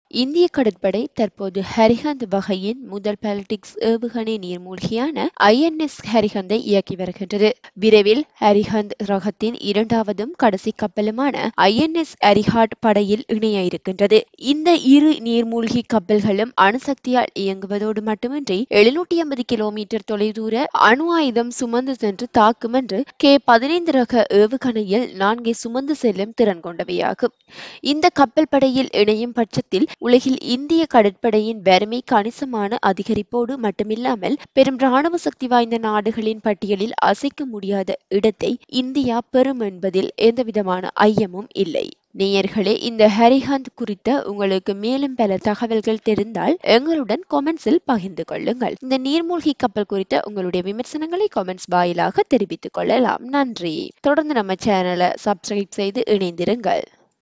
இந்திய கடற்படை தற்போது ஹரிஹந்த் வகையின் முதல் பாலிடிக்ஸ் ஏவுகணை நீர்மூழ்கியான ஐஎன்எஸ் ஹரிஹந்தை இயக்கி வருகின்றது விரைவில் ஹரிஹந்த் ரகத்தின் இரண்டாவதும் கடைசி கப்பலுமான ஐஎன்எஸ் அரிஹாட் படையில் இணைய இருக்கின்றது இந்த இரு நீர்மூழ்கி கப்பல்களும் அணுசக்தியால் இயங்குவதோடு மட்டுமின்றி எழுநூற்றி ஐம்பது கிலோமீட்டர் தொலைதூர அணு ஆயுதம் சுமந்து சென்று தாக்கும் என்று கே பதினைந்து ரக ஏவுகணையில் நான்கை சுமந்து செல்லும் திறன் கொண்டவையாகும் இந்த கப்பல் படையில் இணையும் பட்சத்தில் உலகில் இந்திய கடற்படையின் வறுமை கணிசமான அதிகரிப்போடு மட்டுமில்லாமல் பெரும் இராணுவ சக்தி வாய்ந்த நாடுகளின் பட்டியலில் அசைக்க முடியாத இடத்தை இந்தியா பெறும் என்பதில் எந்தவிதமான ஐயமும் இல்லை நேயர்களே இந்த ஹரிஹந்த் குறித்த உங்களுக்கு மேலும் பல தகவல்கள் தெரிந்தால் எங்களுடன் கொமெண்ட்ஸில் பகிர்ந்து கொள்ளுங்கள் இந்த நீர்மூழ்கி கப்பல் குறித்த உங்களுடைய விமர்சனங்களை கொமெண்ட்ஸ் வாயிலாக தெரிவித்துக் கொள்ளலாம் நன்றி தொடர்ந்து நம்ம சேனலை சப்ஸ்கிரைப் செய்து இணைந்திருங்கள்